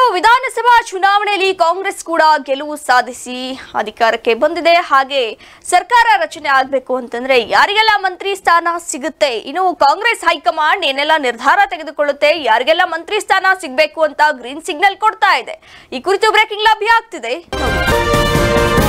ವಿಧಾನಸಭಾ ಚುನಾವಣೆಯಲ್ಲಿ ಕಾಂಗ್ರೆಸ್ ಕೂಡ ಗೆಲುವು ಸಾಧಿಸಿ ಅಧಿಕಾರಕ್ಕೆ ಬಂದಿದೆ ಹಾಗೆ ಸರ್ಕಾರ ರಚನೆ ಆಗಬೇಕು ಅಂತಂದ್ರೆ ಯಾರಿಗೆಲ್ಲ ಮಂತ್ರಿ ಸ್ಥಾನ ಸಿಗುತ್ತೆ ಇನ್ನು ಕಾಂಗ್ರೆಸ್ ಹೈಕಮಾಂಡ್ ಏನೆಲ್ಲ ನಿರ್ಧಾರ ತೆಗೆದುಕೊಳ್ಳುತ್ತೆ ಯಾರಿಗೆಲ್ಲ ಮಂತ್ರಿ ಸ್ಥಾನ ಸಿಗಬೇಕು ಅಂತ ಗ್ರೀನ್ ಸಿಗ್ನಲ್ ಕೊಡ್ತಾ ಇದೆ ಈ ಕುರಿತು ಬ್ರೇಕಿಂಗ್ ಲಭ್ಯ ಆಗ್ತಿದೆ ನೋಡಿ.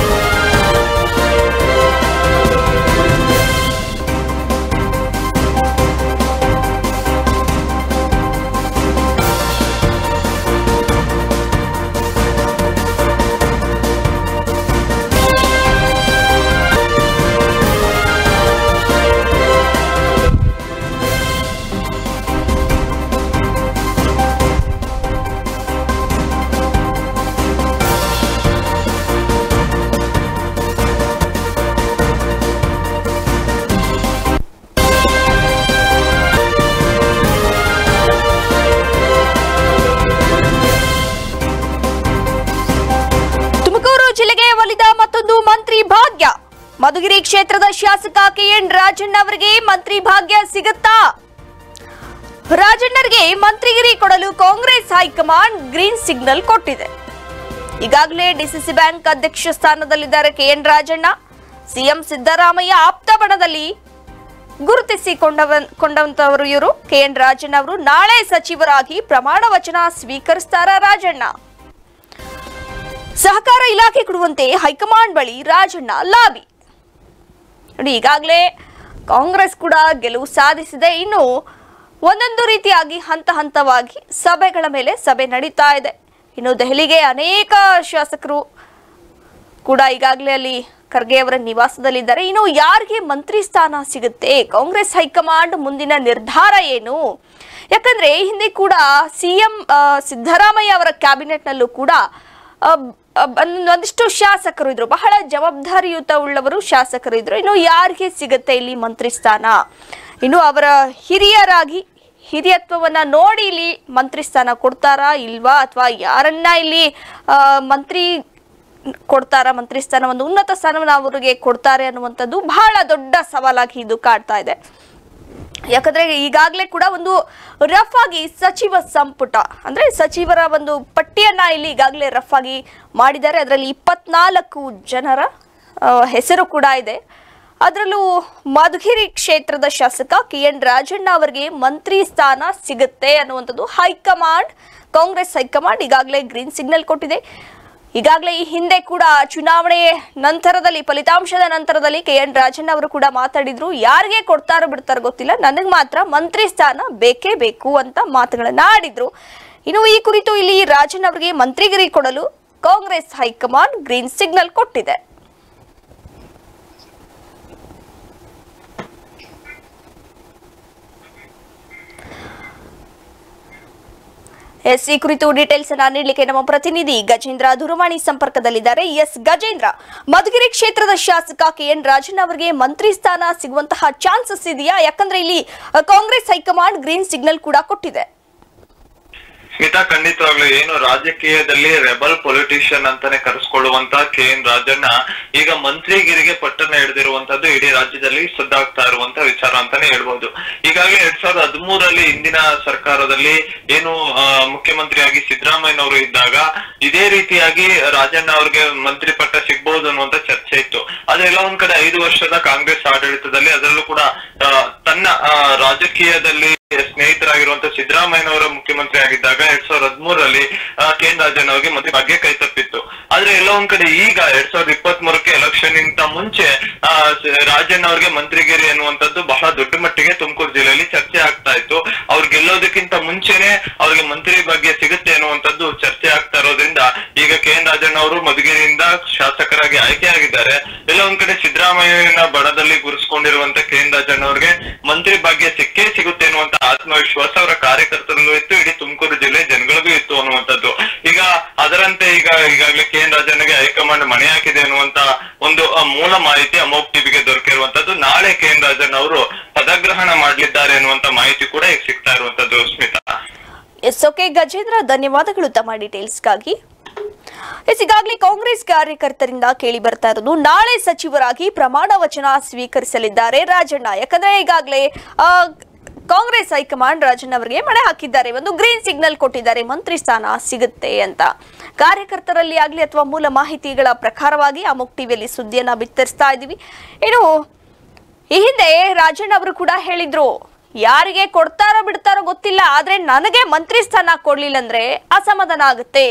ತುಮಕೂರು ಜಿಲ್ಲೆಗೆ ಒಲಿದ ಮತ್ತೊಂದು ಮಂತ್ರಿ ಭಾಗ್ಯ ಮಧುಗಿರಿ ಕ್ಷೇತ್ರದ ಶಾಸಕ ಕೆಎನ್ ರಾಜಣ್ಣ ಅವರಿಗೆ ಮಂತ್ರಿ ಭಾಗ್ಯ ಸಿಗುತ್ತಾ ರಾಜಣ್ಣರಿಗೆ ಮಂತ್ರಿಗಿರಿ ಕೊಡಲು ಕಾಂಗ್ರೆಸ್ ಹೈಕಮಾಂಡ್ ಗ್ರೀನ್ ಸಿಗ್ನಲ್ ಕೊಟ್ಟಿದೆ ಈಗಾಗಲೇ ಡಿಸಿಸಿ ಬ್ಯಾಂಕ್ ಅಧ್ಯಕ್ಷ ಸ್ಥಾನದಲ್ಲಿದ್ದಾರೆ ಕೆಎನ್ ರಾಜಣ್ಣ ಸಿಎಂ ಸಿದ್ದರಾಮಯ್ಯ ಆಪ್ತ ಬಣದಲ್ಲಿ ಗುರುತಿಸಿಕೊಂಡವ ಕೊಂಡಂತವರು ಇವರು ಕೆಎನ್ ರಾಜಣ್ಣ ಅವರು ನಾಳೆ ಸಚಿವರಾಗಿ ಪ್ರಮಾಣ ವಚನ ಸ್ವೀಕರಿಸ್ತಾರ ರಾಜಣ್ಣ ಸಹಕಾರ ಇಲಾಖೆ ಕೊಡುವಂತೆ ಹೈಕಮಾಂಡ್ ಬಳಿ ರಾಜಣ್ಣ ಲಾಬಿ ನೋಡಿ ಈಗಾಗಲೇ ಕಾಂಗ್ರೆಸ್ ಕೂಡ ಗೆಲುವು ಸಾಧಿಸಿದೆ ಇನ್ನು ಒಂದೊಂದು ರೀತಿಯಾಗಿ ಹಂತ ಹಂತವಾಗಿ ಸಭೆಗಳ ಮೇಲೆ ಸಭೆ ನಡೀತಾ ಇದೆ ಇನ್ನು ದೆಹಲಿಗೆ ಅನೇಕ ಶಾಸಕರು ಕೂಡ ಈಗಾಗಲೇ ಅಲ್ಲಿ ಖರ್ಗೆ ಅವರ ನಿವಾಸದಲ್ಲಿದ್ದಾರೆ ಇನ್ನು ಯಾರಿಗೆ ಮಂತ್ರಿ ಸ್ಥಾನ ಸಿಗುತ್ತೆ ಕಾಂಗ್ರೆಸ್ ಹೈಕಮಾಂಡ್ ಮುಂದಿನ ನಿರ್ಧಾರ ಏನು ಯಾಕಂದ್ರೆ ಹಿಂದೆ ಕೂಡ ಸಿಎಂ ಸಿದ್ದರಾಮಯ್ಯ ಅವರ ಕ್ಯಾಬಿನೆಟ್ನಲ್ಲೂ ಕೂಡ ಆ, ಆ, ಒಂದ್- ಒಂದಿಷ್ಟು ಶಾಸಕರು ಇದ್ರು ಬಹಳ ಜವಾಬ್ದಾರಿಯುತ ಉಳ್ಳವರು ಶಾಸಕರು ಇದ್ರು ಇನ್ನು ಯಾರಿಗೆ ಸಿಗುತ್ತೆ ಇಲ್ಲಿ ಮಂತ್ರಿ ಸ್ಥಾನ ಇನ್ನು ಅವರ ಹಿರಿಯರಾಗಿ ಹಿರಿಯತ್ವವನ್ನ ನೋಡಿ ಇಲ್ಲಿ ಮಂತ್ರಿ ಸ್ಥಾನ ಕೊಡ್ತಾರಾ ಇಲ್ವಾ ಅಥವಾ ಯಾರನ್ನ ಇಲ್ಲಿ ಆ, ಮಂತ್ರಿ ಕೊಡ್ತಾರ ಮಂತ್ರಿ ಸ್ಥಾನ ಒಂದು ಉನ್ನತ ಸ್ಥಾನವನ್ನು ಅವರಿಗೆ ಕೊಡ್ತಾರೆ ಅನ್ನುವಂಥದ್ದು ಬಹಳ ದೊಡ್ಡ ಸವಾಲಾಗಿ ಇದು ಕಾಡ್ತಾ ಇದೆ ಯಾಕಂದ್ರೆ ಈಗಾಗಲೇ ಕೂಡ ಒಂದು ರಫ್ ಆಗಿ ಸಚಿವ ಸಂಪುಟ ಅಂದ್ರೆ ಸಚಿವರ ಒಂದು ಪಟ್ಟಿಯನ್ನ ಇಲ್ಲಿ ಈಗಾಗಲೇ ರಫ್ ಆಗಿ ಮಾಡಿದ್ದಾರೆ ಅದರಲ್ಲಿ ಇಪ್ಪತ್ನಾಲ್ಕು ಜನರ ಆ, ಹೆಸರು ಕೂಡ ಇದೆ ಅದರಲ್ಲೂ ಮಧುಗಿರಿ ಕ್ಷೇತ್ರದ ಶಾಸಕ ಕೆ ಎನ್ ರಾಜಣ್ಣ ಅವರಿಗೆ ಮಂತ್ರಿ ಸ್ಥಾನ ಸಿಗುತ್ತೆ ಅನ್ನುವಂಥದ್ದು ಹೈಕಮಾಂಡ್ ಕಾಂಗ್ರೆಸ್ ಹೈಕಮಾಂಡ್ ಈಗಾಗಲೇ ಗ್ರೀನ್ ಸಿಗ್ನಲ್ ಕೊಟ್ಟಿದೆ ಈಗಾಗಲೇ ಈ ಹಿಂದೆ ಕೂಡ ಚುನಾವಣೆ ನಂತರದಲ್ಲಿ ಫಲಿತಾಂಶದ ನಂತರದಲ್ಲಿ ಕೆ ಎನ್ ರಾಜಣ್ಣ ಅವರು ಕೂಡ ಮಾತಾಡಿದ್ರು ಯಾರಿಗೆ ಕೊಡ್ತಾರೋ ಬಿಡ್ತಾರೋ ಗೊತ್ತಿಲ್ಲ ನನಗೆ ಮಾತ್ರ ಮಂತ್ರಿ ಸ್ಥಾನ ಬೇಕೇ ಬೇಕು ಅಂತ ಮಾತುಗಳನ್ನ ಆಡಿದ್ರು ಇನ್ನು ಈ ಕುರಿತು ಇಲ್ಲಿ ರಾಜಣ್ಣ ಅವರಿಗೆ ಮಂತ್ರಿಗಿರಿ ಕೊಡಲು ಕಾಂಗ್ರೆಸ್ ಹೈಕಮಾಂಡ್ ಗ್ರೀನ್ ಸಿಗ್ನಲ್ ಕೊಟ್ಟಿದೆ ಎಸ್ ಈ ಕುರಿತು ಡೀಟೇಲ್ಸ್ ಅನ್ನ ನೀಡಲಿಕ್ಕೆ ನಮ್ಮ ಪ್ರತಿನಿಧಿ ಗಜೇಂದ್ರ ದೂರವಾಣಿ ಸಂಪರ್ಕದಲ್ಲಿದ್ದಾರೆ ಎಸ್ ಗಜೇಂದ್ರ ಮಧುಗಿರಿ ಕ್ಷೇತ್ರದ ಶಾಸಕ ಕೆ ಎನ್ ರಾಜಣ್ಣ ಅವರಿಗೆ ಮಂತ್ರಿ ಸ್ಥಾನ ಸಿಗುವಂತಹ ಚಾನ್ಸಸ್ ಇದೆಯಾ ಯಾಕಂದ್ರೆ ಇಲ್ಲಿ ಅ, ಕಾಂಗ್ರೆಸ್ ಹೈಕಮಾಂಡ್ ಗ್ರೀನ್ ಸಿಗ್ನಲ್ ಕೂಡ ಕೊಟ್ಟಿದೆ ಸ್ಮಿತಾ ಖಂಡಿತವಾಗ್ಲು ಏನು ರಾಜಕೀಯದಲ್ಲಿ ರೆಬಲ್ ಪೊಲಿಟಿಷಿಯನ್ ಅಂತಾನೆ ಕರೆಸ್ಕೊಳ್ಳುವಂತ ಕೆ ಎನ್ ರಾಜಣ್ಣ ಈಗ ಮಂತ್ರಿಗಿರಿಗೆ ಪಟ್ಟಣ ಹಿಡಿದಿರುವಂತದ್ದು ಇಡೀ ರಾಜ್ಯದಲ್ಲಿ ಸುದ್ದಾಗ್ತಾ ಇರುವಂತ ವಿಚಾರ ಅಂತಾನೆ ಹೇಳ್ಬೋದು ಈಗಾಗಲೇ ಎರಡ್ ಸಾವಿರದ ಹದಿಮೂರಲ್ಲಿ ಇಂದಿನ ಸರ್ಕಾರದಲ್ಲಿ ಏನು ಆ, ಮುಖ್ಯಮಂತ್ರಿಯಾಗಿ ಸಿದ್ದರಾಮಯ್ಯನವರು ಇದ್ದಾಗ ಇದೇ ರೀತಿಯಾಗಿ ರಾಜಣ್ಣ ಅವ್ರಿಗೆ ಮಂತ್ರಿ ಪಟ್ಟ ಸಿಗ್ಬಹುದು ಅನ್ನುವಂತ ಚರ್ಚೆ ಇತ್ತು ಆದ್ರೆ ಎಲ್ಲ ಒಂದ್ ಕಡೆ ಐದು ವರ್ಷದ ಕಾಂಗ್ರೆಸ್ ಆಡಳಿತದಲ್ಲಿ ಅದರಲ್ಲೂ ಕೂಡ ಆ, ತನ್ನ ಆ, ರಾಜಕೀಯದಲ್ಲಿ ಸ್ನೇಹಿತರಾಗಿರುವಂತ ಸಿದ್ದರಾಮಯ್ಯನವರ ಮುಖ್ಯಮಂತ್ರಿ ಆಗಿದ್ದಾಗ ಎರಡ್ ಸಾವಿರದ ಹದಿಮೂರರಲ್ಲಿ ಕೆ ಎನ್ ರಾಜನ್ ಅವರಿಗೆ ಮಂತ್ರಿ ಭಾಗ್ಯ ಕೈ ತಪ್ಪಿತ್ತು ಆದ್ರೆ ಎಲ್ಲ ಒಂದ್ ಕಡೆ ಈಗ ಎರಡ್ ಸಾವಿರದ ಇಪ್ಪತ್ತ್ ಮೂರಕ್ಕೆ ಎಲೆಕ್ಷನ್ ಇಂತ ಮುಂಚೆ ಆ, ಸ- ರಾಜನ್ ಅವರಿಗೆ ಮಂತ್ರಿಗಿರಿ ಅನ್ನುವಂಥದ್ದು ಬಹಳ ದೊಡ್ಡ ಮಟ್ಟಿಗೆ ತುಮಕೂರು ಜಿಲ್ಲೆಯಲ್ಲಿ ಚರ್ಚೆ ಆಗ್ತಾ ಇತ್ತು ಅವ್ರು ಗೆಲ್ಲೋದಕ್ಕಿಂತ ಮುಂಚೆನೆ ಅವ್ರಿಗೆ ಮಂತ್ರಿ ಬಗ್ಗೆ ಸಿಗುತ್ತೆ ಅನ್ನುವಂಥದ್ದು ಚರ್ಚೆ ಆಗ್ತಾ ಇರೋದ್ರಿಂದ ಈಗ ಕೆ ಎನ್ ರಾಜಣ್ಣ ಅವರು ಮಧುಗಿರಿಯಿಂದ ಶಾಸಕರಾಗಿ ಆಯ್ಕೆಯಾಗಿದ್ದಾರೆ ಎಲ್ಲ ಒಂದ್ ಕಡೆ ಸಿದ್ದರಾಮಯ್ಯನ ಬಡದಲ್ಲಿ ಗುರುಸ್ಕೊಂಡಿರುವಂತ ಕೆ ಎನ್ ರಾಜಣ್ಣ ಅವ್ರಿಗೆ ಮಂತ್ರಿ ಭಾಗ್ಯ ಸಿಕ್ಕೇ ಸಿಗುತ್ತೆ ಅನ್ನುವಂತ ಆತ್ಮವಿಶ್ವಾಸ ಅವರ ಕಾರ್ಯಕರ್ತರಿಗೂ ಇತ್ತು ಇಡೀ ತುಮಕೂರು ಜಿಲ್ಲೆ ಜನಗಳಿಗೂ ಇತ್ತು ಅನ್ನುವಂಥದ್ದು ಈಗ ಅದರಂತೆ ಈಗ ಈಗಾಗಲೇ ಕೆ ಎನ್ ರಾಜಣ್ಣಗೆ ಹೈಕಮಾಂಡ್ ಮಣೆ ಹಾಕಿದೆ ಅನ್ನುವಂತ ಒಂದು ಆ, ಮೂಲ ಮಾಹಿತಿ ಅಮೋಕ್ ಟಿವಿಗೆ ದೊರಕಿರುವಂತದ್ದು ನಾಳೆ ಕೆ ಎನ್ ರಾಜನ್ ಅವರು ಪದಗ್ರಹಣ ಮಾಡಲಿದ್ದಾರೆ ಅನ್ನುವಂತ ಮಾಹಿತಿ ಕೂಡ ಈಗ ಸಿಗ್ತಾ ಇರುವಂತದ್ದು ಸ್ಮಿತಾ ಎಸ್ ಓಕೆ ಗಜೇಂದ್ರ ಧನ್ಯವಾದಗಳು ತಮ್ಮ ಡೀಟೇಲ್ಸ್ಗಾಗಿ ಎಸ್ ಈಗಾಗಲೇ ಕಾಂಗ್ರೆಸ್ ಕಾರ್ಯಕರ್ತರಿಂದ ಕೇಳಿ ಬರ್ತಾ ಇರೋದು ನಾಳೆ ಸಚಿವರಾಗಿ ಪ್ರಮಾಣ ವಚನ ಸ್ವೀಕರಿಸಲಿದ್ದಾರೆ ರಾಜಣ್ಣ ಯಾಕಂದ್ರೆ ಈಗಾಗಲೇ ಕಾಂಗ್ರೆಸ್ ಹೈಕಮಾಂಡ್ ರಾಜಣ್ಣ ಅವರಿಗೆ ಮಣೆ ಹಾಕಿದ್ದಾರೆ ಒಂದು ಗ್ರೀನ್ ಸಿಗ್ನಲ್ ಕೊಟ್ಟಿದ್ದಾರೆ ಮಂತ್ರಿ ಸ್ಥಾನ ಸಿಗುತ್ತೆ ಅಂತ ಕಾರ್ಯಕರ್ತರಲ್ಲಿ ಆಗಲಿ ಅಥವಾ ಮೂಲ ಮಾಹಿತಿಗಳ ಪ್ರಕಾರವಾಗಿ ಅಮುಕ್ ಟಿವಿಯಲ್ಲಿ ಸುದ್ದಿಯನ್ನ ಬಿತ್ತರಿಸ್ತಾ ಇದ್ದೀವಿ ಇನ್ನು ಈ ಹಿಂದೆ ರಾಜಣ್ಣ ಅವರು ಕೂಡ ಹೇಳಿದ್ರು ಯಾರಿಗೆ ಕೊಡ್ತಾರೋ ಬಿಡ್ತಾರೋ ಗೊತ್ತಿಲ್ಲ ಆದ್ರೆ ನನಗೆ ಮಂತ್ರಿ ಸ್ಥಾನ ಕೊಡ್ಲಿಲ್ಲ ಅಂದ್ರೆ ಅಸಮಾಧಾನ ಆಗುತ್ತೆ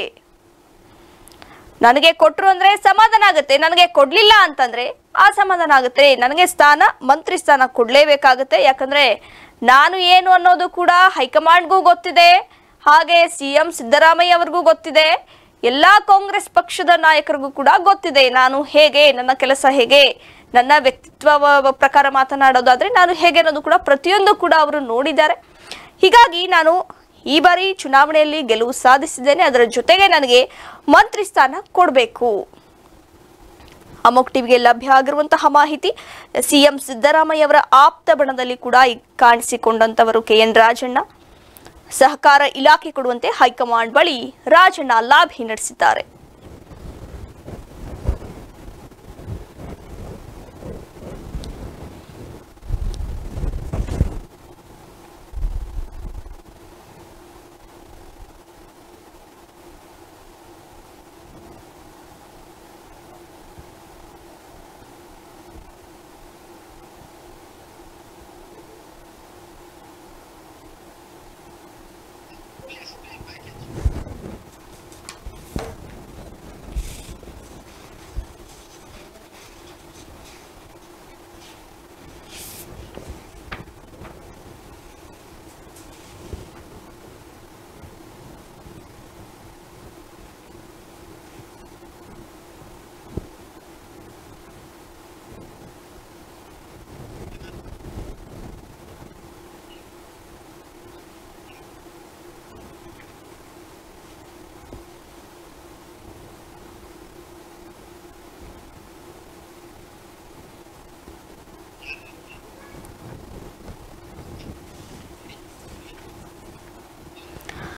ನನಗೆ ಕೊಟ್ರು ಅಂದ್ರೆ ಸಮಾಧಾನ ಆಗುತ್ತೆ ನನಗೆ ಕೊಡ್ಲಿಲ್ಲ ಅಂತಂದ್ರೆ ಅಸಮಾಧಾನ ಆಗುತ್ತೆ ನನಗೆ ಸ್ಥಾನ ಮಂತ್ರಿ ಸ್ಥಾನ ಕೊಡ್ಲೇಬೇಕಾಗುತ್ತೆ ಯಾಕಂದ್ರೆ ನಾನು ಏನು ಅನ್ನೋದು ಕೂಡ ಹೈಕಮಾಂಡ್ಗೂ ಗೊತ್ತಿದೆ ಹಾಗೆ ಸಿ ಎಂ ಸಿದ್ದರಾಮಯ್ಯ ಅವ್ರಿಗೂ ಗೊತ್ತಿದೆ ಎಲ್ಲಾ ಕಾಂಗ್ರೆಸ್ ಪಕ್ಷದ ನಾಯಕರಿಗೂ ಕೂಡ ಗೊತ್ತಿದೆ ನಾನು ಹೇಗೆ ನನ್ನ ಕೆಲಸ ಹೇಗೆ ನನ್ನ ವ್ಯಕ್ತಿತ್ವ ವ- ಪ್ರಕಾರ ಮಾತನಾಡೋದಾದ್ರೆ ನಾನು ಹೇಗೆ ಅನ್ನೋದು ಕೂಡ ಪ್ರತಿಯೊಂದು ಕೂಡ ಅವರು ನೋಡಿದ್ದಾರೆ ಹೀಗಾಗಿ ನಾನು ಈ ಬಾರಿ ಚುನಾವಣೆಯಲ್ಲಿ ಗೆಲುವು ಸಾಧಿಸಿದ್ದೇನೆ ಅದರ ಜೊತೆಗೆ ನನಗೆ ಮಂತ್ರಿ ಸ್ಥಾನ ಕೊಡಬೇಕು ಅಮೋಕ್ ಟಿವಿಗೆ ಲಭ್ಯ ಆಗಿರುವಂತಹ ಮಾಹಿತಿ ಸಿಎಂ ಸಿದ್ದರಾಮಯ್ಯ ಅವರ ಆಪ್ತ ಬಣದಲ್ಲಿ ಕೂಡ ಈ ಕಾಣಿಸಿಕೊಂಡಂತವರು ಕೆ ಎನ್ ರಾಜಣ್ಣ ಸಹಕಾರ ಇಲಾಖೆ ಕೊಡುವಂತೆ ಹೈಕಮಾಂಡ್ ಬಳಿ ರಾಜಣ್ಣ ಲಾಭಿ ನಡೆಸಿದ್ದಾರೆ